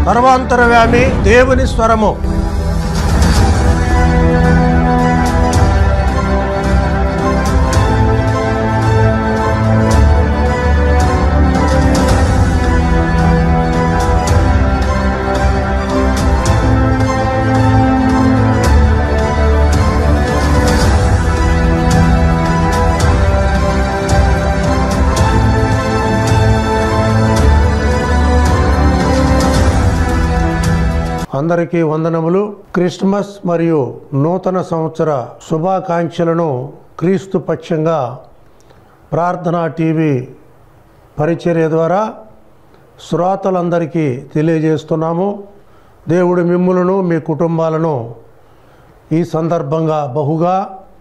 సర్వాంతరవ్యామి దేవుని స్వరము అందరికీ వందనములు క్రిస్మస్ మరియు నూతన సంవత్సర శుభాకాంక్షలను క్రీస్తు పక్షంగా ప్రార్థనా టీవీ పరిచర్య ద్వారా శ్రోతలందరికీ తెలియజేస్తున్నాము దేవుడు మిమ్ములను మీ కుటుంబాలను ఈ సందర్భంగా బహుగా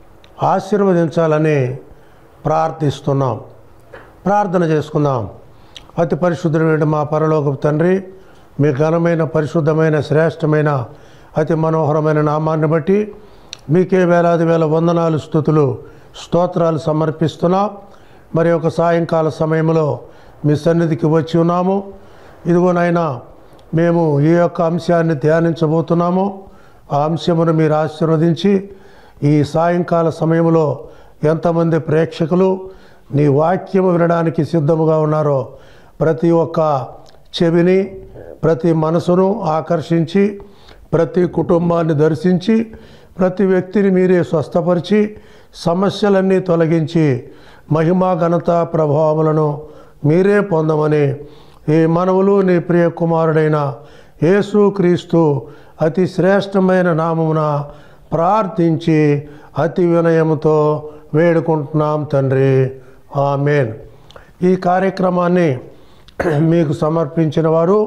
ఆశీర్వదించాలని ప్రార్థిస్తున్నాం ప్రార్థన చేసుకుందాం అతి పరిశుద్ధమైన మా పరలోకపు తండ్రి మీ ఘనమైన పరిశుద్ధమైన శ్రేష్టమైన అతి మనోహరమైన నామాన్ని బట్టి మీకే వేలాది వేల వందనాలు స్థుతులు స్తోత్రాలు సమర్పిస్తున్నాం మరి ఒక సాయంకాల సమయంలో మీ సన్నిధికి వచ్చి ఉన్నాము ఇదిగోనైనా మేము ఈ యొక్క అంశాన్ని ధ్యానించబోతున్నాము ఆ అంశమును మీరు ఆశీర్వదించి ఈ సాయంకాల సమయంలో ఎంతమంది ప్రేక్షకులు నీ వాక్యము వినడానికి సిద్ధముగా ఉన్నారో ప్రతి ఒక్క చెవిని ప్రతి మనసును ఆకర్షించి ప్రతి కుటుంబాన్ని దర్శించి ప్రతి వ్యక్తిని మీరే స్వస్థపరిచి సమస్యలన్నీ తొలగించి మహిమా ఘనత ప్రభావములను మీరే పొందమని ఈ మనవులు నీ ప్రియ కుమారుడైన యేసు క్రీస్తు అతి శ్రేష్టమైన నామమున ప్రార్థించి అతి వినయముతో వేడుకుంటున్నాం తండ్రి ఆమెన్ ఈ కార్యక్రమాన్ని మీకు సమర్పించిన వారు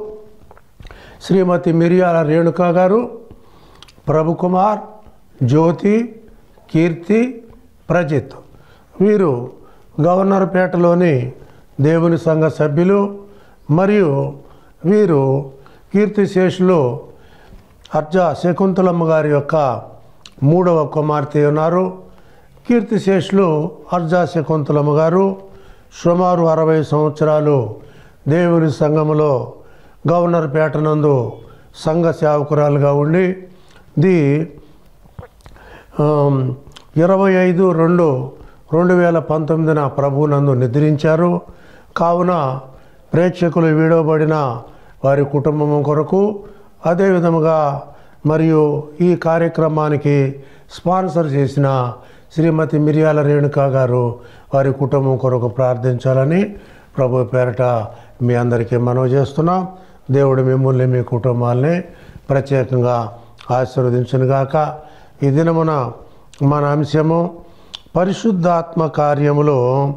శ్రీమతి మిరియాల రేణుక గారు ప్రభుకుమార్ జ్యోతి కీర్తి ప్రజిత్ వీరు గవర్నర్పేటలోని దేవుని సంఘ సభ్యులు మరియు వీరు కీర్తిశేషులు అర్జా శకుంతలమ్మ గారి యొక్క మూడవ కుమార్తె ఉన్నారు కీర్తిశేషులు అర్జా శకుంతలమ్మ గారు సుమారు అరవై సంవత్సరాలు దేవుని సంఘములో గవర్నర్ పేటనందు సంఘ సేవకురాలుగా ఉండి ది ఆమ్, ఇరవై ఐదు రెండు రెండు వేల పంతొమ్మిదిన ప్రభునందు నిద్రించారు కావున ప్రేక్షకులు వీడవబడిన వారి కుటుంబం కొరకు అదేవిధముగా మరియు ఈ కార్యక్రమానికి స్పాన్సర్ చేసిన శ్రీమతి మిరియాల రేణుక గారు వారి కుటుంబం కొరకు ప్రార్థించాలని ప్రభు పేరట మీ అందరికీ మనవి చేస్తున్నాం దేవుడు మిమ్మల్ని మీ కుటుంబాల్ని ప్రత్యేకంగా ఆశీర్వదించునుగాక ఈ దినమున మన అంశము పరిశుద్ధాత్మ కార్యములో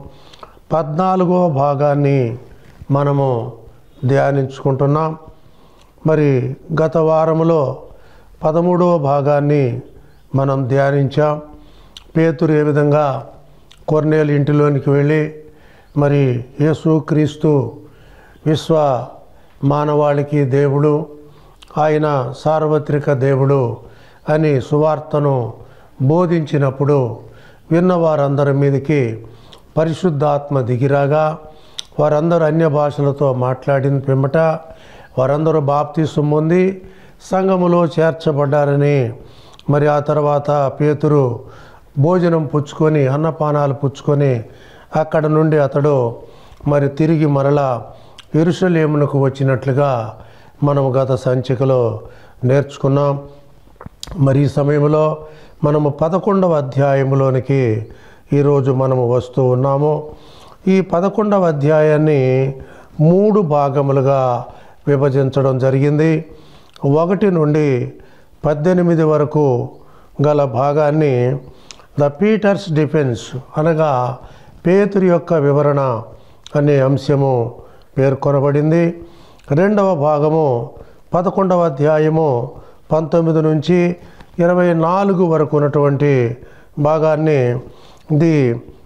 పద్నాలుగో భాగాన్ని మనము ధ్యానించుకుంటున్నాం మరి గత వారములో పదమూడవ భాగాన్ని మనం ధ్యానించాం పేతురు ఏ విధంగా కొర్నేలు ఇంటిలోనికి వెళ్ళి మరి యేసుక్రీస్తు విశ్వ మానవాళికి దేవుడు ఆయన సార్వత్రిక దేవుడు అని సువార్తను బోధించినప్పుడు విన్న వారందరి మీదకి పరిశుద్ధాత్మ దిగిరాగా వారందరూ అన్య భాషలతో మాట్లాడిన పిమ్మట వారందరూ బాప్తీసం పొంది సంఘములో చేర్చబడ్డారని మరి ఆ తర్వాత పేతురు భోజనం పుచ్చుకొని అన్నపానాలు పుచ్చుకొని అక్కడ నుండి అతడు మరి తిరిగి మరలా ఎరుసలేమునకు వచ్చినట్లుగా మనం గత సంచికలో నేర్చుకున్నాం మరి ఈ సమయంలో మనము పదకొండవ అధ్యాయంలోనికి ఈరోజు మనము వస్తూ ఉన్నాము ఈ పదకొండవ అధ్యాయాన్ని మూడు భాగములుగా విభజించడం జరిగింది ఒకటి నుండి పద్దెనిమిది వరకు గల భాగాన్ని ద పీటర్స్ డిఫెన్స్ అనగా పేతురు యొక్క వివరణ అనే అంశము పేర్కొనబడింది రెండవ భాగము పదకొండవ అధ్యాయము పంతొమ్మిది నుంచి ఇరవై నాలుగు వరకు ఉన్నటువంటి భాగాన్ని the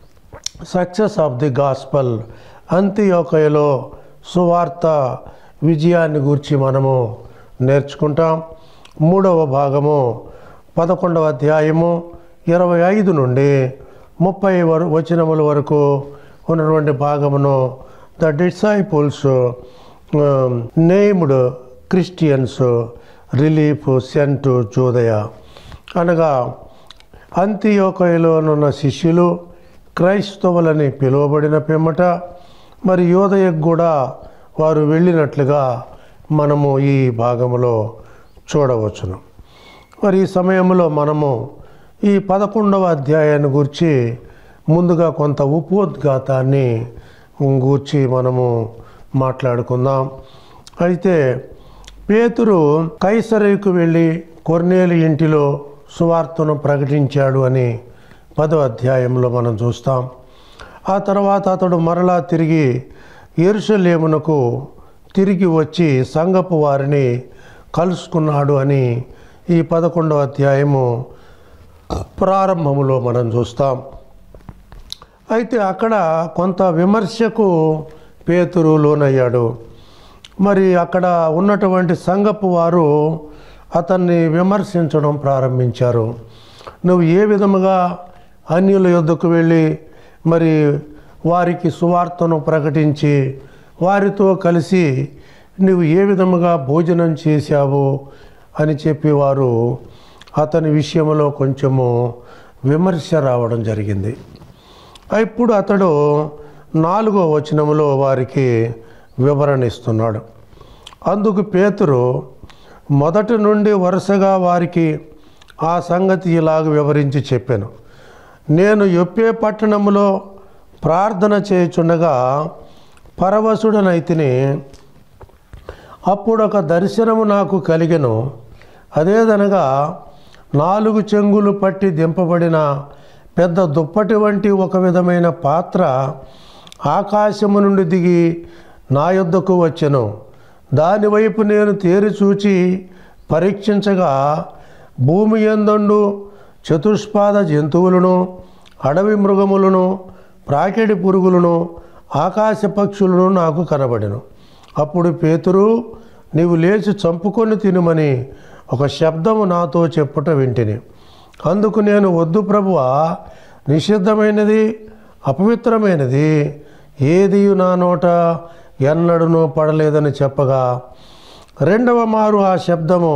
success of the gospel అంత్యోకయలో సువార్త విజయాన్ని గురించి మనము నేర్చుకుంటాం మూడవ భాగము పదకొండవ అధ్యాయము ఇరవై ఐదు నుండి ముప్పై వర వచనముల వరకు ఉన్నటువంటి భాగమును the disciples named Christians relief sent Judea అనగా అంత్యోకయలోనున్న శిష్యులు క్రైస్తవులని పిలువబడిన పిమ్మట మరి యోదయకు కూడా వారు వెళ్ళినట్లుగా మనము ఈ భాగంలో చూడవచ్చును మరి ఈ సమయంలో మనము ఈ పదకొండవ అధ్యాయాన్ని గురించి ముందుగా కొంత ఉపోద్ఘాతాన్ని గూర్చి మనము మాట్లాడుకుందాం అయితే పేతురు కైసరేకు వెళ్ళి కొర్నేలు ఇంటిలో సువార్తను ప్రకటించాడు అని పదో అధ్యాయంలో మనం చూస్తాం ఆ తర్వాత అతడు మరలా తిరిగి ఎరుసలేమునకు తిరిగి వచ్చి సంగపు వారిని కలుసుకున్నాడు అని ఈ పదకొండవ అధ్యాయము ప్రారంభములో మనం చూస్తాం అయితే అక్కడ కొంత విమర్శకు పేతురు లోనయ్యాడు మరి అక్కడ ఉన్నటువంటి సంగపు వారు అతన్ని విమర్శించడం ప్రారంభించారు నువ్వు ఏ విధముగా అన్యుల యొద్దకు వెళ్ళి మరి వారికి సువార్తను ప్రకటించి వారితో కలిసి నువ్వు ఏ విధముగా భోజనం చేశావు అని చెప్పి వారు అతని విషయంలో కొంచెము విమర్శ రావడం జరిగింది ఇప్పుడు అతడు నాలుగో వచనములో వారికి వివరణ ఇస్తున్నాడు అందుకు పేతురు మొదటి నుండి వరుసగా వారికి ఆ సంగతి ఇలాగ వివరించి చెప్పాను నేను యొప్పే పట్టణములో ప్రార్థన చేయుచుండగా పరవశుడనైతిని అప్పుడు ఒక దర్శనము నాకు కలిగెను అదేదనగా నాలుగు చెంగులు పట్టి దింపబడిన పెద్ద దుప్పటి వంటి ఒక విధమైన పాత్ర ఆకాశము నుండి దిగి నా యొద్దకు వచ్చెను దానివైపు నేను తేరి చూచి పరీక్షించగా భూమి ఎందండు చతుష్పాద జంతువులను అడవి మృగములను ప్రాకెడి పురుగులను ఆకాశ పక్షులను నాకు కనబడెను అప్పుడు పేతురు నీవు లేచి చంపుకొని తినుమని ఒక శబ్దము నాతో చెప్పుట వింటిని అందుకు నేను వద్దు ప్రభువా నిషిద్ధమైనది అపవిత్రమైనది ఏది నా నోట ఎన్నడూనూ పడలేదని చెప్పగా రెండవ మారు ఆ శబ్దము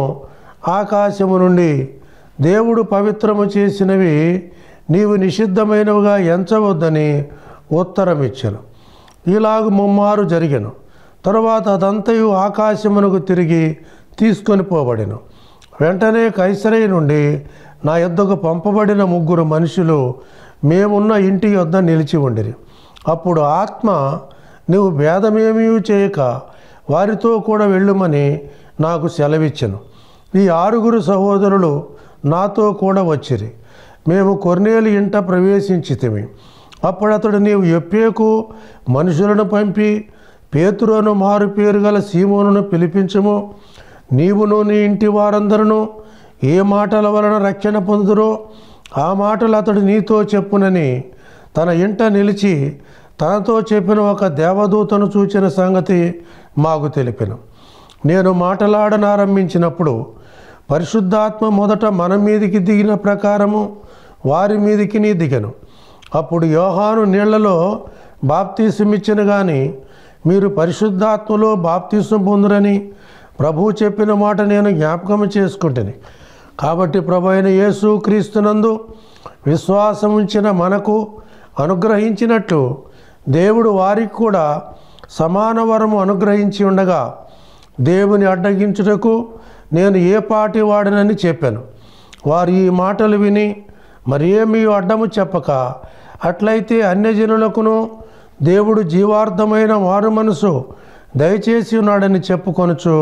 ఆకాశము నుండి దేవుడు పవిత్రము చేసినవి నీవు నిషిద్ధమైనవిగా ఎంచవద్దని ఉత్తరం ఇచ్చాను ఇలాగ ముమ్మారు జరిగెను తరువాత అదంతయు ఆకాశమునకు తిరిగి తీసుకొని పోబడెను వెంటనే కైసరై నుండి నా యొద్దకు పంపబడిన ముగ్గురు మనుషులు మేమున్న ఇంటి యొద్ద నిలిచి ఉండిరి అప్పుడు ఆత్మ నువ్వు భేదమేమీ చేయక వారితో కూడా వెళ్ళుమని నాకు సెలవిచ్చెను ఈ ఆరుగురు సహోదరులు నాతో కూడా వచ్చిరి మేము కొర్నేలు ఇంట ప్రవేశించితిమి అప్పుడు అతడు నీవు ఎప్పేకు మనుషులను పంపి పేతురును మారు పేరు గల సీమోనును పిలిపించము నీవును నీ ఇంటి వారందరూ ఏ మాటల వలన రక్షణ పొందురో ఆ మాటలు అతడు నీతో చెప్పునని తన ఇంట నిలిచి తనతో చెప్పిన ఒక దేవదూతను చూచిన సంగతి మాకు తెలిపెను నేను మాటలాడనారంభించినప్పుడు పరిశుద్ధాత్మ మొదట మన మీదికి దిగిన ప్రకారము వారి మీదికి నీ దిగను అప్పుడు యోహాను నీళ్లలో బాప్తీసమిచ్చిన కానీ మీరు పరిశుద్ధాత్మలో బాప్తీసం పొందురని ప్రభువు చెప్పిన మాట నేను జ్ఞాపకం చేసుకుంటుని కాబట్టి ప్రభు అయిన యేసు క్రీస్తునందు విశ్వాసం ఉంచిన మనకు అనుగ్రహించినట్లు దేవుడు వారికి కూడా సమాన వరము అనుగ్రహించి ఉండగా దేవుని అడ్డగించుటకు నేను ఏ పాటి వాడనని చెప్పాను వారు ఈ మాటలు విని మరి ఏమీ అడ్డము చెప్పక అట్లయితే అన్యజనులకును దేవుడు జీవార్థమైన వారు మనసు దయచేసి ఉన్నాడని చెప్పుకొనుచు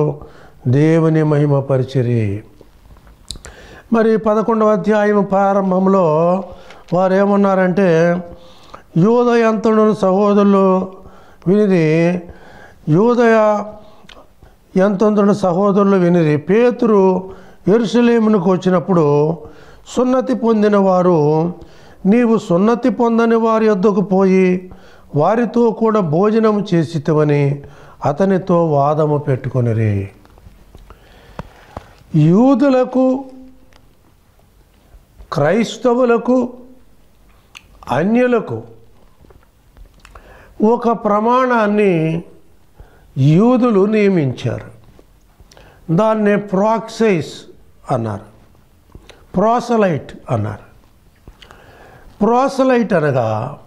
దేవుని మహిమ పరిచరి మరి పదకొండవ అధ్యాయం ప్రారంభంలో వారు ఏమన్నారంటే యూదయంతుడు సహోదరులు వినిది యూదయ ఎంతంతుడు సహోదరులు వినిది పేతురు ఎరుసలేమునకు వచ్చినప్పుడు సున్నతి పొందిన వారు నీవు సున్నతి పొందని వారి వద్దకు పోయి వారితో కూడా భోజనం చేసితవని అతనితో వాదము పెట్టుకొనిరి యూదులకు క్రైస్తవులకు అన్యులకు ఒక ప్రమాణాన్ని యూదులు నియమించారు దాన్ని ప్రాక్సైస్ అన్నారు ప్రోసలైట్ అన్నారు ప్రోసలైట్ అనగా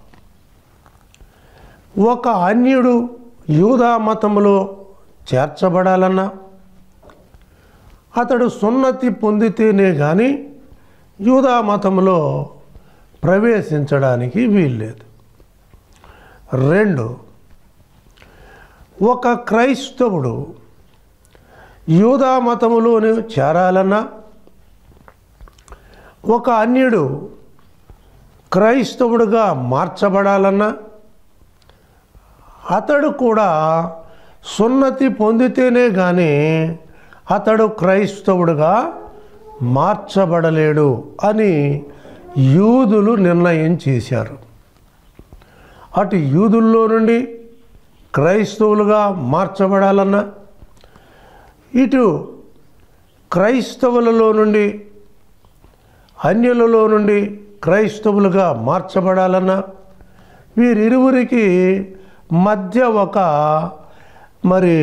ఒక అన్యుడు యూదా మతములో చేర్చబడాలన్నా అతడు సున్నతి పొందితేనే కానీ యూదా మతంలో ప్రవేశించడానికి వీల్లేదు రెండు ఒక క్రైస్తవుడు యూదా మతములోని చేరాలన్నా ఒక అన్యుడు క్రైస్తవుడుగా మార్చబడాలన్నా అతడు కూడా సున్నతి పొందితేనే కానీ అతడు క్రైస్తవుడుగా మార్చబడలేడు అని యూదులు నిర్ణయం చేశారు అటు యూదుల్లో నుండి క్రైస్తవులుగా మార్చబడాలన్నా ఇటు క్రైస్తవులలో నుండి అన్యులలో నుండి క్రైస్తవులుగా మార్చబడాలన్నా వీరిరువురికి మధ్య ఒక మరి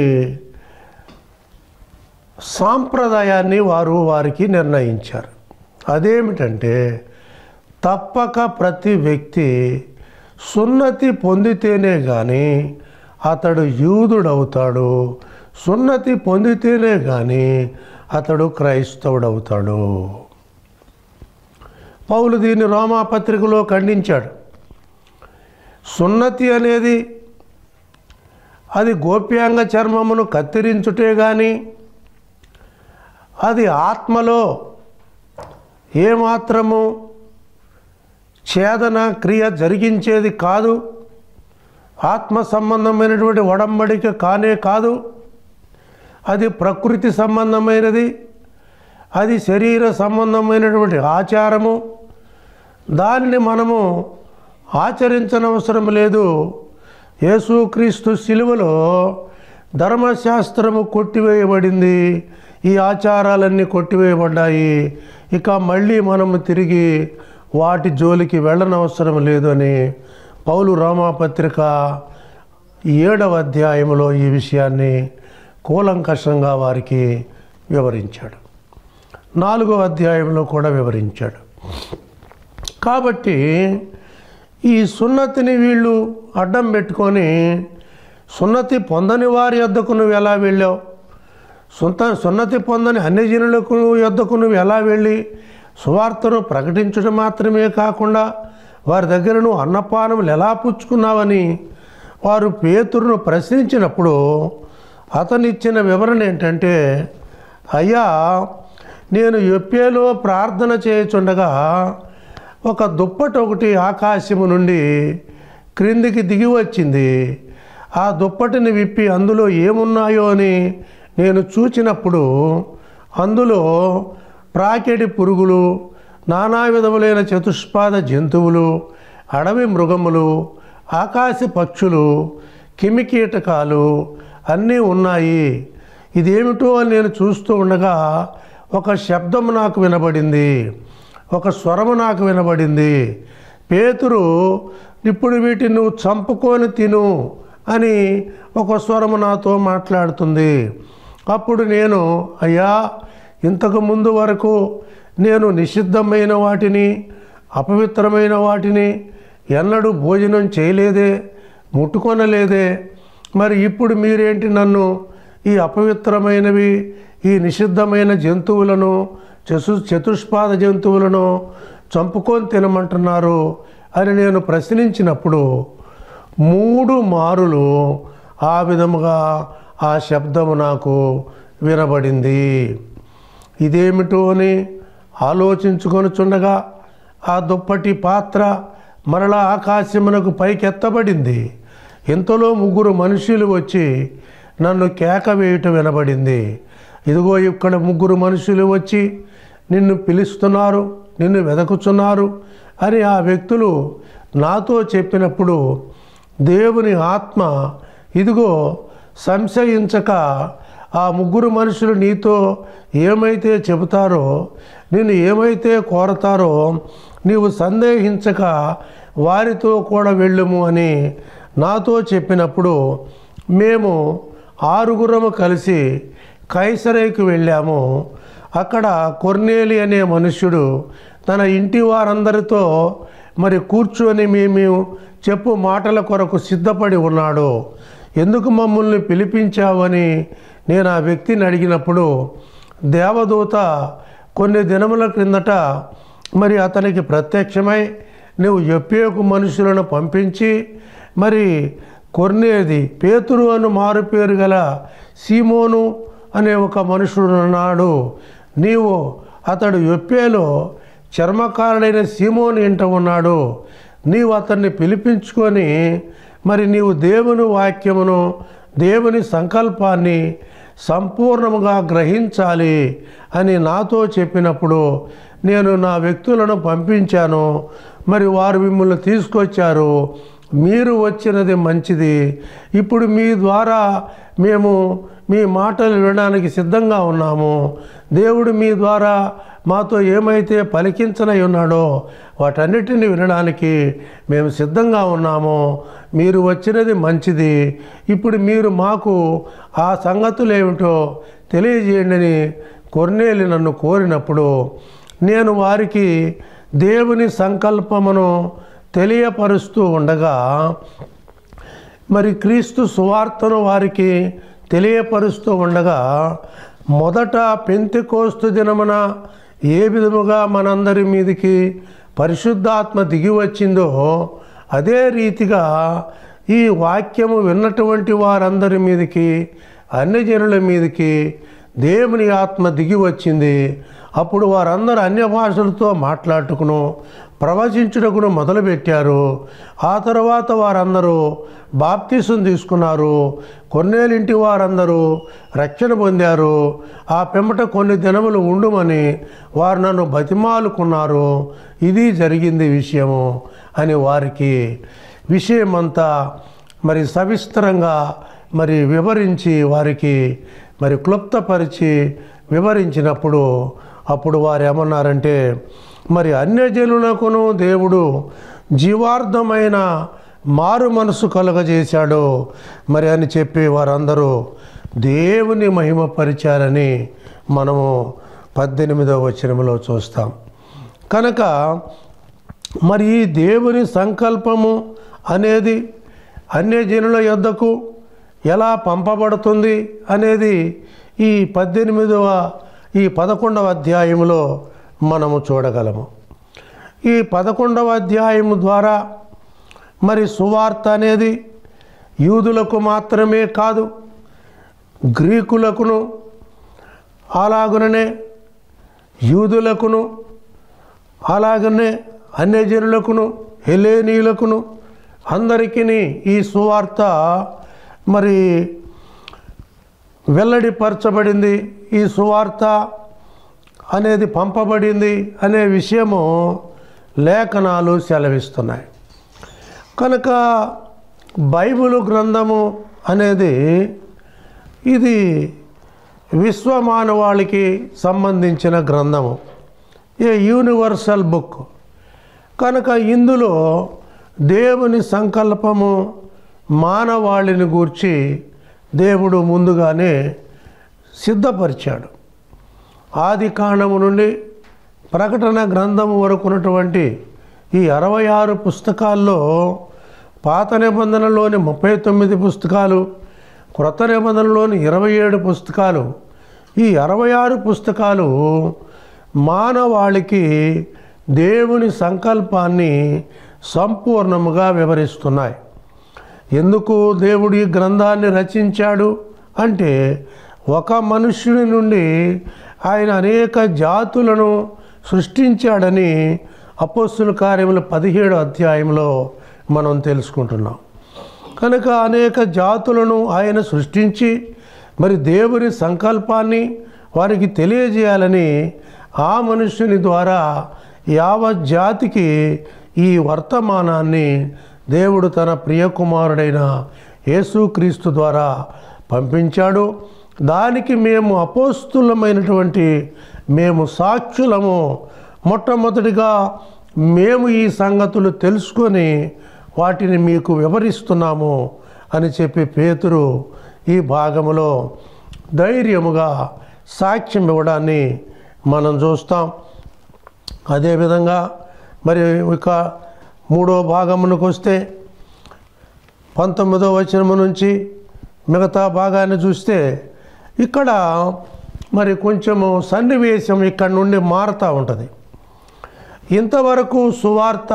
సాంప్రదాయాన్ని వారు వారికి నిర్ణయించారు అదేమిటంటే తప్పక ప్రతి వ్యక్తి సున్నతి పొందితేనే కానీ అతడు యూదుడవుతాడు సున్నతి పొందితేనే కానీ అతడు క్రైస్తవుడవుతాడు పౌలు దీన్ని రోమాపత్రికలో ఖండించాడు సున్నతి అనేది అది గోప్యాంగ చర్మమును కత్తిరించుటే కానీ అది ఆత్మలో ఏమాత్రము ఛేదన క్రియ జరిగించేది కాదు ఆత్మ సంబంధమైనటువంటి ఒడంబడిక కానే కాదు అది ప్రకృతి సంబంధమైనది అది శరీర సంబంధమైనటువంటి ఆచారము దానిని మనము ఆచరించనవసరం లేదు యేసుక్రీస్తు శిలువలో ధర్మశాస్త్రము కొట్టివేయబడింది ఈ ఆచారాలన్నీ కొట్టివేయబడ్డాయి ఇక మళ్ళీ మనము తిరిగి వాటి జోలికి వెళ్ళనవసరం లేదు అని పౌలు రామాపత్రిక ఏడవ అధ్యాయంలో ఈ విషయాన్ని కూలంకషంగా వారికి వివరించాడు నాలుగవ అధ్యాయంలో కూడా వివరించాడు కాబట్టి ఈ సున్నతిని వీళ్ళు అడ్డం పెట్టుకొని సున్నతి పొందని వారి యొద్దకు నువ్వు ఎలా వెళ్ళావు సొంత సున్నతి పొందని అన్ని జనులకు యొద్దకు నువ్వు ఎలా వెళ్ళి సువార్తను ప్రకటించడం మాత్రమే కాకుండా వారి దగ్గర నువ్వు అన్నపానములు ఎలా పుచ్చుకున్నావని వారు పేతురును ప్రశ్నించినప్పుడు అతను ఇచ్చిన వివరణ ఏంటంటే అయ్యా నేను ఎప్పేలో ప్రార్థన చేయుచుండగా ఒక దుప్పటి ఒకటి ఆకాశము నుండి క్రిందికి దిగి వచ్చింది ఆ దుప్పటిని విప్పి అందులో ఏమున్నాయో అని నేను చూచినప్పుడు అందులో ప్రాకెడి పురుగులు నానా విధములైన చతుష్పాద జంతువులు అడవి మృగములు ఆకాశ పక్షులు కిమికీటకాలు అన్నీ ఉన్నాయి ఇదేమిటో అని నేను చూస్తూ ఉండగా ఒక శబ్దం నాకు వినబడింది ఒక స్వరము నాకు వినబడింది పేతురు ఇప్పుడు వీటిని నువ్వు చంపుకొని తిను అని ఒక స్వరము నాతో మాట్లాడుతుంది అప్పుడు నేను అయ్యా ఇంతకు ముందు వరకు నేను నిషిద్ధమైన వాటిని అపవిత్రమైన వాటిని ఎన్నడూ భోజనం చేయలేదే ముట్టుకొనలేదే మరి ఇప్పుడు మీరేంటి నన్ను ఈ అపవిత్రమైనవి ఈ నిషిద్ధమైన జంతువులను చతు చతుష్పాద జంతువులను చంపుకొని తినమంటున్నారు అని నేను ప్రశ్నించినప్పుడు మూడు మారులు ఆ విధముగా ఆ శబ్దము నాకు వినబడింది ఇదేమిటో అని ఆలోచించుకొనుచుండగా ఆ దుప్పటి పాత్ర మరలా ఆకాశమునకు పైకెత్తబడింది ఇంతలో ముగ్గురు మనుషులు వచ్చి నన్ను కేక వేయటం వినబడింది ఇదిగో ఇక్కడ ముగ్గురు మనుషులు వచ్చి నిన్ను పిలుస్తున్నారు నిన్ను వెదకుచున్నారు అని ఆ వ్యక్తులు నాతో చెప్పినప్పుడు దేవుని ఆత్మ ఇదిగో సంశయించక ఆ ముగ్గురు మనుషులు నీతో ఏమైతే చెబుతారో నిన్ను ఏమైతే కోరతారో నీవు సందేహించక వారితో కూడా వెళ్ళుము అని నాతో చెప్పినప్పుడు మేము ఆరుగురము కలిసి కైసరేకి వెళ్ళాము అక్కడ కొర్నేలి అనే మనుష్యుడు తన ఇంటి వారందరితో మరి కూర్చొని మేము చెప్పు మాటల కొరకు సిద్ధపడి ఉన్నాడు ఎందుకు మమ్మల్ని పిలిపించావని నేను ఆ వ్యక్తిని అడిగినప్పుడు దేవదూత కొన్ని దినముల క్రిందట మరి అతనికి ప్రత్యక్షమై నువ్వు ఎప్పేకు మనుషులను పంపించి మరి కొర్నేది పేతురు అను మారు పేరు గల సీమోను అనే ఒక మనుషుడు ఉన్నాడు నీవు అతడు ఎప్పేలో చర్మకారుడైన సీమోను ఇంట ఉన్నాడు నీవు అతన్ని పిలిపించుకొని మరి నీవు దేవుని వాక్యమును దేవుని సంకల్పాన్ని సంపూర్ణముగా గ్రహించాలి అని నాతో చెప్పినప్పుడు నేను నా వ్యక్తులను పంపించాను మరి వారు మిమ్మల్ని తీసుకొచ్చారు మీరు వచ్చినది మంచిది ఇప్పుడు మీ ద్వారా మేము మీ మాటలు వినడానికి సిద్ధంగా ఉన్నాము దేవుడు మీ ద్వారా మాతో ఏమైతే పలికించనై ఉన్నాడో వాటన్నిటిని వినడానికి మేము సిద్ధంగా ఉన్నాము మీరు వచ్చినది మంచిది ఇప్పుడు మీరు మాకు ఆ సంగతులు ఏమిటో తెలియజేయండి అని కొర్నేలి నన్ను కోరినప్పుడు నేను వారికి దేవుని సంకల్పమును తెలియపరుస్తూ ఉండగా మరి క్రీస్తు సువార్తను వారికి తెలియపరుస్తూ ఉండగా మొదట పెంతికోస్తు దినమున ఏ విధముగా మనందరి మీదికి పరిశుద్ధాత్మ దిగి వచ్చిందో అదే రీతిగా ఈ వాక్యము విన్నటువంటి వారందరి మీదికి అన్ని జనుల మీదికి దేవుని ఆత్మ దిగి వచ్చింది అప్పుడు వారందరూ అన్య భాషలతో మాట్లాడుకును ప్రవచించుటకును మొదలుపెట్టారు ఆ తర్వాత వారందరూ బాప్తీసం తీసుకున్నారు కొన్నేళ్ళింటి వారందరూ రక్షణ పొందారు ఆ పిమ్మట కొన్ని దినములు ఉండుమని వారు నన్ను బతిమాలుకున్నారు ఇది జరిగింది విషయము అని వారికి విషయమంతా మరి సవిస్తరంగా మరి వివరించి వారికి మరి క్లుప్తపరిచి వివరించినప్పుడు అప్పుడు వారు ఏమన్నారంటే మరి అన్యజనులకును దేవుడు జీవార్థమైన మారు మనసు కలుగజేశాడు మరి అని చెప్పి వారందరూ దేవుని మహిమపరిచారని మనము పద్దెనిమిదవ వచనంలో చూస్తాం కనుక మరి ఈ దేవుని సంకల్పము అనేది అన్యజనుల యొద్దకు ఎలా పంపబడుతుంది అనేది ఈ పద్దెనిమిదవ ఈ పదకొండవ అధ్యాయంలో మనము చూడగలము ఈ పదకొండవ అధ్యాయము ద్వారా మరి సువార్త అనేది యూదులకు మాత్రమే కాదు గ్రీకులకును అలాగుననే యూదులకును అలాగనే అన్యజనులకును హెలేనీయులకును అందరికీ ఈ సువార్త మరి వెల్లడిపరచబడింది ఈ సువార్త అనేది పంపబడింది అనే విషయము లేఖనాలు సెలవిస్తున్నాయి కనుక బైబిల్ గ్రంథము అనేది ఇది విశ్వమానవాళికి సంబంధించిన గ్రంథము ఏ యూనివర్సల్ బుక్ కనుక ఇందులో దేవుని సంకల్పము మానవాళిని గూర్చి దేవుడు ముందుగానే సిద్ధపరిచాడు ఆది కాండము నుండి ప్రకటన గ్రంథము వరకు ఉన్నటువంటి ఈ అరవై ఆరు పుస్తకాల్లో పాత నిబంధనలోని ముప్పై తొమ్మిది పుస్తకాలు క్రొత్త నిబంధనలోని ఇరవై ఏడు పుస్తకాలు ఈ అరవై ఆరు పుస్తకాలు మానవాళికి దేవుని సంకల్పాన్ని సంపూర్ణముగా వివరిస్తున్నాయి ఎందుకు దేవుడు ఈ గ్రంథాన్ని రచించాడు అంటే ఒక మనుష్యుడి నుండి ఆయన అనేక జాతులను సృష్టించాడని అపోస్తుల కార్యములు పదిహేడు అధ్యాయంలో మనం తెలుసుకుంటున్నాం కనుక అనేక జాతులను ఆయన సృష్టించి మరి దేవుని సంకల్పాన్ని వారికి తెలియజేయాలని ఆ మనుష్యుని ద్వారా యావత్ జాతికి ఈ వర్తమానాన్ని దేవుడు తన ప్రియకుమారుడైన యేసుక్రీస్తు ద్వారా పంపించాడు దానికి మేము అపోస్తులమైనటువంటి మేము సాక్షులము మొట్టమొదటిగా మేము ఈ సంగతులు తెలుసుకొని వాటిని మీకు వివరిస్తున్నాము అని చెప్పి పేతురు ఈ భాగములో ధైర్యముగా సాక్ష్యం ఇవ్వడాన్ని మనం చూస్తాం అదేవిధంగా మరి ఇక మూడో భాగమునకు వస్తే పంతొమ్మిదో వచనము నుంచి మిగతా భాగాన్ని చూస్తే ఇక్కడ మరి కొంచెము సన్నివేశం ఇక్కడ నుండి మారుతూ ఉంటుంది ఇంతవరకు సువార్త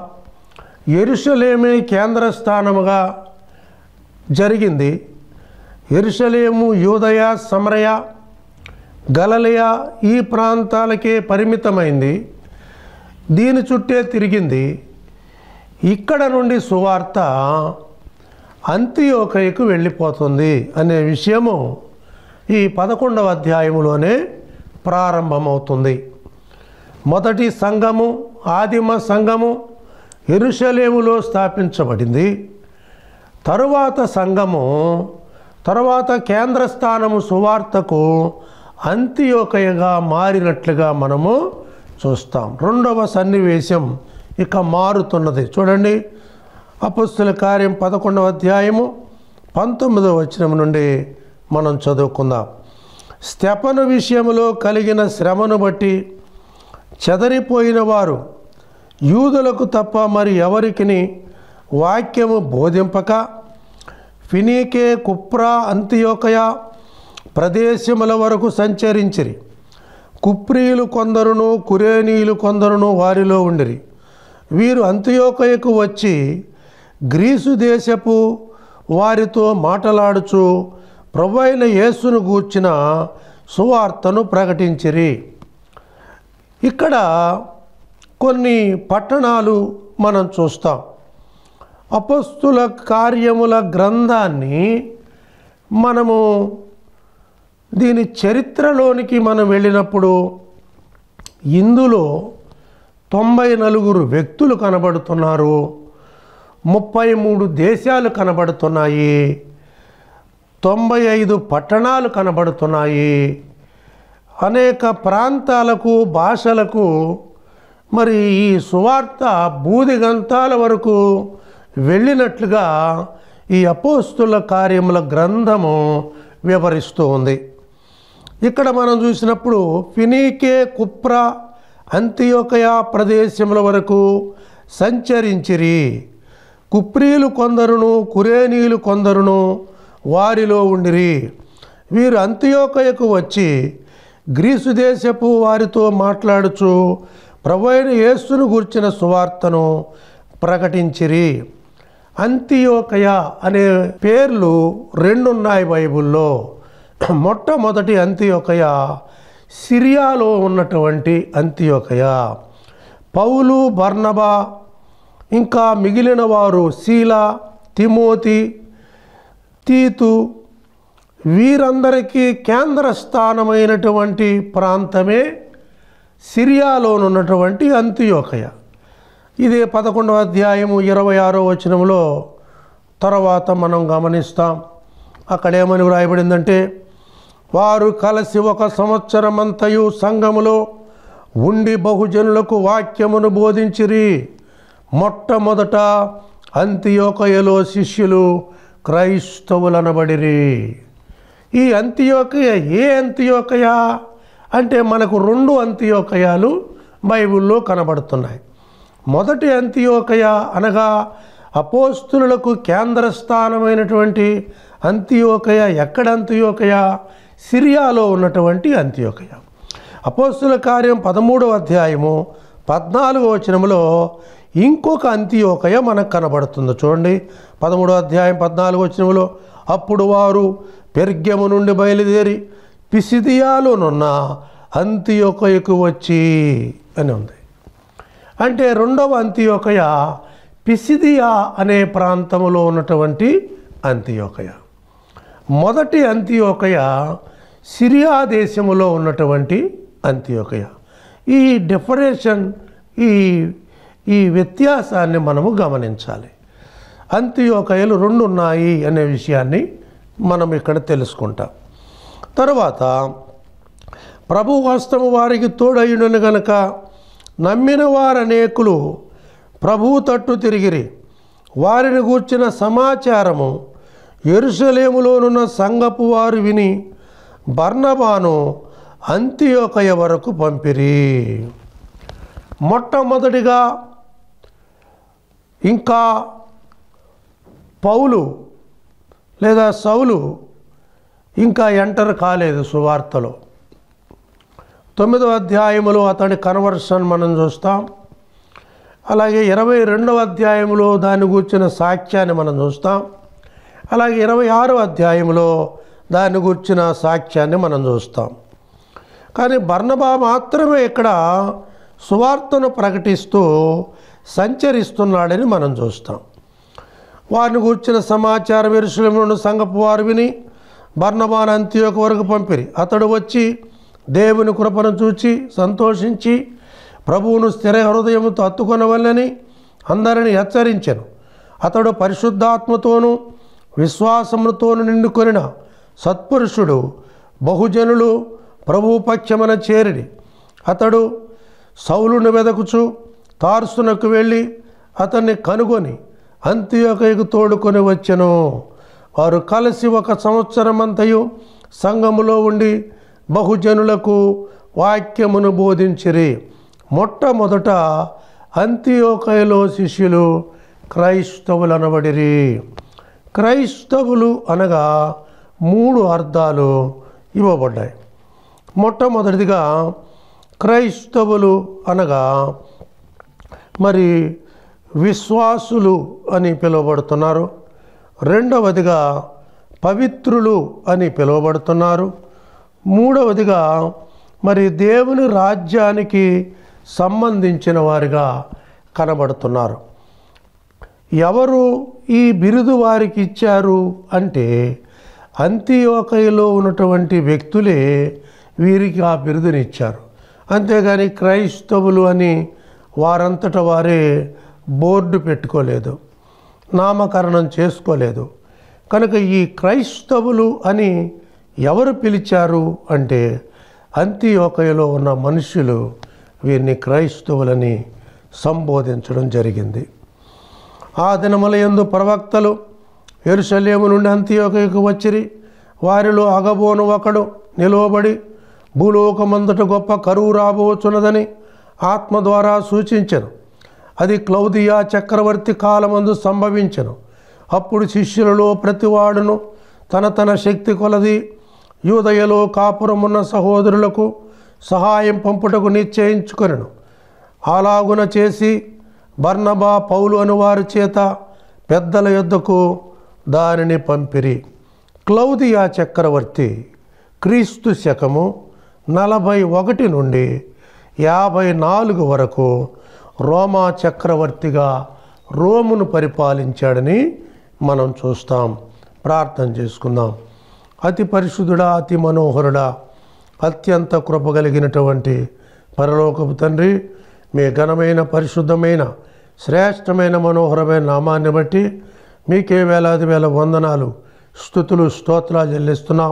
ఎరుషలేమే కేంద్ర స్థానముగా జరిగింది ఎరుషలేము యూదయ సమరయ గలలయ ఈ ప్రాంతాలకే పరిమితమైంది దీని చుట్టే తిరిగింది ఇక్కడ నుండి సువార్త అంత్యోకయకు వెళ్ళిపోతుంది అనే విషయము ఈ పదకొండవ అధ్యాయములోనే ప్రారంభమవుతుంది మొదటి సంఘము ఆదిమ సంఘము ఎరుషలేములో స్థాపించబడింది తరువాత సంఘము తరువాత కేంద్ర స్థానము సువార్తకు అంత్యోకయగా మారినట్లుగా మనము చూస్తాం రెండవ సన్నివేశం ఇక మారుతున్నది చూడండి అపస్తుల కార్యం పదకొండవ అధ్యాయము పంతొమ్మిదవ వచనం నుండి మనం చదువుకుందాం స్తెపను విషయంలో కలిగిన శ్రమను బట్టి చెదరిపోయిన వారు యూదులకు తప్ప మరి ఎవరికిని వాక్యము బోధింపక ఫినీకే కుప్రా అంత్యోకయ ప్రదేశముల వరకు సంచరించిరి కుప్రీలు కొందరును కురేనీలు కొందరును వారిలో ఉండిరి వీరు అంత్యోకయకు వచ్చి గ్రీసు దేశపు వారితో మాటలాడుచు ప్రభు అయిన యేసును గూర్చిన సువార్తను ప్రకటించిరి ఇక్కడ కొన్ని పట్టణాలు మనం చూస్తాం అపస్తుల కార్యముల గ్రంథాన్ని మనము దీని చరిత్రలోనికి మనం వెళ్ళినప్పుడు ఇందులో తొంభై నలుగురు వ్యక్తులు కనబడుతున్నారు ముప్పై మూడు దేశాలు కనబడుతున్నాయి తొంభై ఐదు పట్టణాలు కనబడుతున్నాయి అనేక ప్రాంతాలకు భాషలకు మరి ఈ సువార్త బూదిగంతాల వరకు వెళ్ళినట్లుగా ఈ అపోస్తుల కార్యముల గ్రంథము వివరిస్తూ ఉంది ఇక్కడ మనం చూసినప్పుడు ఫినీకే కుప్ర అంత్యోకయ ప్రదేశముల వరకు సంచరించిరి కుప్రీలు కొందరును కురేనీలు కొందరును వారిలో ఉండిరి వీరు అంత్యోకయకు వచ్చి గ్రీసు దేశపు వారితో మాట్లాడుచు ప్రభు అయిన యేసును గూర్చిన సువార్తను ప్రకటించిరి అంత్యోకయ అనే పేర్లు రెండున్నాయి బైబిల్లో మొట్టమొదటి అంత్యోకయ సిరియాలో ఉన్నటువంటి అంత్యోకయ పౌలు బర్నబా ఇంకా మిగిలిన వారు శీల తిమోతి తీతు వీరందరికీ కేంద్ర స్థానమైనటువంటి ప్రాంతమే సిరియాలోనున్నటువంటి అంత్యోకయ ఇది పదకొండవ అధ్యాయము ఇరవై ఆరో వచనంలో తర్వాత మనం గమనిస్తాం అక్కడ ఏమని వ్రాయబడిందంటే వారు కలిసి ఒక సంవత్సరమంతయు సంఘములో ఉండి బహుజనులకు వాక్యమును బోధించిరి మొట్టమొదట అంత్యోకయలో శిష్యులు క్రైస్తవులనబడిరి ఈ అంత్యోకయ ఏ అంత్యోకయ అంటే మనకు రెండు అంత్యోకయాలు బైబిల్లో కనబడుతున్నాయి మొదటి అంత్యోకయ అనగా అపోస్తులకు కేంద్ర స్థానమైనటువంటి అంత్యోకయ ఎక్కడ అంత్యోకయ సిరియాలో ఉన్నటువంటి అంత్యోకయ అపోస్తుల కార్యం పదమూడవ అధ్యాయము పద్నాలుగో వచనములో ఇంకొక అంత్యోకయ మనకు కనబడుతుంది చూడండి పదమూడవ అధ్యాయం పద్నాలుగో వచనములో అప్పుడు వారు పెర్గ్యము నుండి బయలుదేరి పిసిదియాలోనున్న అంత్యోకయకు వచ్చి అని ఉంది అంటే రెండవ అంత్యోకయ పిసిదియా అనే ప్రాంతంలో ఉన్నటువంటి అంత్యోకయ మొదటి అంత్యోకయ సిరియా దేశములో ఉన్నటువంటి అంత్యోకయ ఈ డిఫరెన్షన్ ఈ ఈ వ్యత్యాసాన్ని మనము గమనించాలి అంత్యోకయలు రెండు ఉన్నాయి అనే విషయాన్ని మనం ఇక్కడ తెలుసుకుంటాం తర్వాత ప్రభు హస్తము వారికి తోడయుండును గనక నమ్మిన వారనేకులు ప్రభువు తట్టు తిరిగిరి వారిని గూర్చిన సమాచారము ఎరుసలేములోనున్న సంగపు వారు విని బర్నబాను అంత్యోకయ వరకు పంపిరి మొట్టమొదటిగా ఇంకా పౌలు లేదా సౌలు ఇంకా ఎంటర్ కాలేదు సువార్తలో తొమ్మిదవ అధ్యాయములో అతడి కన్వర్షన్ మనం చూస్తాం అలాగే ఇరవై రెండవ అధ్యాయంలో దాన్ని కూర్చిన సాక్ష్యాన్ని మనం చూస్తాం అలాగే ఇరవై ఆరో అధ్యాయంలో దాన్ని కూర్చిన సాక్ష్యాన్ని మనం చూస్తాం కానీ బర్నబా మాత్రమే ఇక్కడ సువార్తను ప్రకటిస్తూ సంచరిస్తున్నాడని మనం చూస్తాం వారిని కూర్చిన సమాచారం ఎరుసలంలోని సంగపు వారు విని బర్నబాన్ అంత్యోక వరకు పంపిరి అతడు వచ్చి దేవుని కృపను చూచి సంతోషించి ప్రభువును స్థిర హృదయముతో హత్తుకొనవల్లని అందరిని హెచ్చరించెను అతడు పరిశుద్ధాత్మతోనూ విశ్వాసముతోను నిండుకొనిన సత్పురుషుడు బహుజనులు ప్రభువు పక్షమున చేరిడి అతడు సౌలును వెదకుచు తార్సునకు వెళ్ళి అతన్ని కనుగొని అంత్యోకయకు తోడుకొని వచ్చెను వారు కలిసి ఒక సంవత్సరమంతయు సంఘములో ఉండి బహుజనులకు వాక్యమును బోధించిరి మొట్టమొదట అంత్యోకయలో శిష్యులు క్రైస్తవులు అనబడిరి క్రైస్తవులు అనగా మూడు అర్థాలు ఇవ్వబడ్డాయి మొట్టమొదటిదిగా క్రైస్తవులు అనగా మరి విశ్వాసులు అని పిలువబడుతున్నారు రెండవదిగా పవిత్రులు అని పిలువబడుతున్నారు మూడవదిగా మరి దేవుని రాజ్యానికి సంబంధించిన వారిగా కనబడుతున్నారు ఎవరు ఈ బిరుదు వారికి ఇచ్చారు అంటే అంత్యోకయలో ఉన్నటువంటి వ్యక్తులే వీరికి ఆ బిరుదునిచ్చారు అంతేగాని క్రైస్తవులు అని వారంతట వారే బోర్డు పెట్టుకోలేదు నామకరణం చేసుకోలేదు కనుక ఈ క్రైస్తవులు అని ఎవరు పిలిచారు అంటే అంత్యోకయలో ఉన్న మనుషులు వీరిని క్రైస్తవులని సంబోధించడం జరిగింది ఆ దినముల యందు ప్రవక్తలు ఎరుసలేము నుండి అంత్యోకయకు వచ్చిరి వారిలో అగబోను ఒకడు నిలువబడి భూలోకమందుట గొప్ప కరువు రాబోచున్నదని ఆత్మ ద్వారా సూచించను అది క్లౌదియా చక్రవర్తి కాలమందు సంభవించను అప్పుడు శిష్యులలో ప్రతివాడును తన తన శక్తి కొలది యూదయలో కాపురమున్న సహోదరులకు సహాయం పంపుటకు నిశ్చయించుకొనెను అలాగున చేసి బర్నబా పౌలు అను వారి చేత పెద్దల యొద్దకు దానిని పంపిరి క్లౌదియా చక్రవర్తి క్రీస్తు శకము నలభై ఒకటి నుండి యాభై నాలుగు వరకు రోమా చక్రవర్తిగా రోమును పరిపాలించాడని మనం చూస్తాం ప్రార్థన చేసుకుందాం అతి పరిశుద్ధుడా అతి మనోహరుడా అత్యంత కృప కలిగినటువంటి పరలోకపు తండ్రి మీ ఘనమైన పరిశుద్ధమైన శ్రేష్టమైన మనోహరమైన నామాన్ని బట్టి మీకే వేలాది వేల వందనాలు స్థుతులు స్తోత్రాలు చెల్లిస్తున్నాం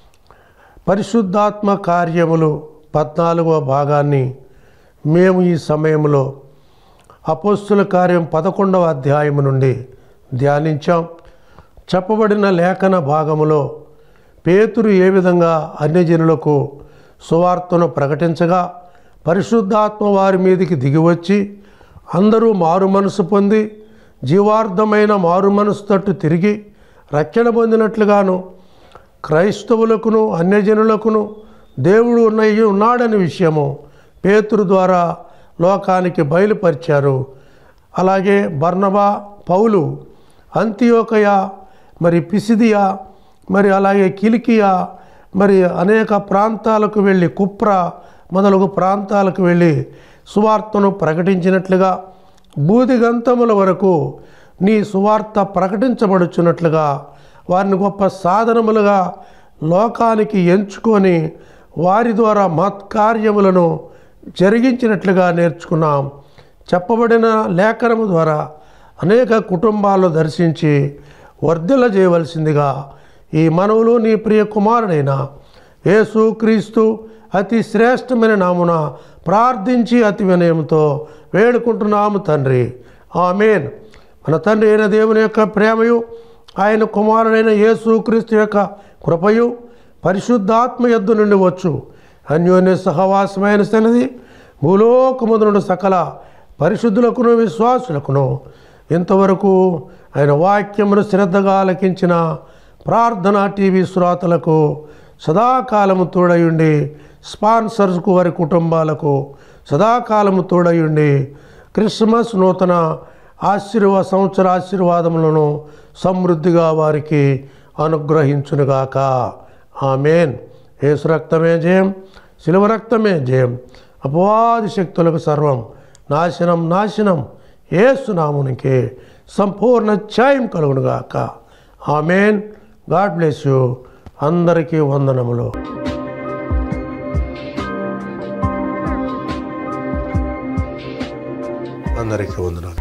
పరిశుద్ధాత్మ కార్యములు పద్నాలుగవ భాగాన్ని మేము ఈ సమయంలో అపోస్తుల కార్యం పదకొండవ అధ్యాయము నుండి ధ్యానించాం చెప్పబడిన లేఖన భాగములో పేతురు ఏ విధంగా అన్యజనులకు సువార్తను ప్రకటించగా పరిశుద్ధాత్మ వారి మీదికి దిగివచ్చి అందరూ మారు మనసు పొంది జీవార్థమైన మారు మనసు తట్టు తిరిగి రక్షణ పొందినట్లుగాను క్రైస్తవులకును అన్యజనులకును దేవుడు ఉన్న ఉన్నాడని విషయము పేతురు ద్వారా లోకానికి బయలుపరిచారు అలాగే బర్నబా పౌలు అంత్యోకయ మరి పిసిదియా మరి అలాగే కిలికియా మరి అనేక ప్రాంతాలకు వెళ్ళి కుప్ర మొదలగు ప్రాంతాలకు వెళ్ళి సువార్తను ప్రకటించినట్లుగా బూదిగంతముల వరకు నీ సువార్త ప్రకటించబడుచున్నట్లుగా వారిని గొప్ప సాధనములుగా లోకానికి ఎంచుకొని వారి ద్వారా మత్కార్యములను జరిగించినట్లుగా నేర్చుకున్నాం చెప్పబడిన లేఖనము ద్వారా అనేక కుటుంబాలు దర్శించి వర్ధిల్ల చేయవలసిందిగా ఈ మనవులు నీ ప్రియ కుమారుడైన యేసు క్రీస్తు అతి శ్రేష్టమైన నామున ప్రార్థించి అతి వినయంతో వేడుకుంటున్నాము తండ్రి ఆమెన్ మన తండ్రి అయిన దేవుని యొక్క ప్రేమయు ఆయన కుమారుడైన యేసు క్రీస్తు యొక్క కృపయు పరిశుద్ధాత్మ యొద్ద నుండి వచ్చు అన్యోన్య సహవాసమైన సన్నిధి భూలోకముందు నుండి సకల పరిశుద్ధులకును విశ్వాసులకును ఇంతవరకు ఆయన వాక్యమును శ్రద్ధగా ఆలకించిన ప్రార్థనా టీవీ శ్రోతలకు సదాకాలము తోడయుండి స్పాన్సర్స్కు వారి కుటుంబాలకు సదాకాలము తోడయుండి క్రిస్మస్ నూతన ఆశీర్వా సంవత్సర ఆశీర్వాదములను సమృద్ధిగా వారికి అనుగ్రహించునుగాక ఆమెన్ ఏసు రక్తమే జయం శిలువ రక్తమే జయం అపవాది శక్తులకు సర్వం నాశనం నాశనం ఏసునామునికి సంపూర్ణ ఛాయం కలుగునుగాక ఆమెన్ గాడ్ బ్లెస్ యూ అందరికీ వందనములు అందరికీ వందనాలు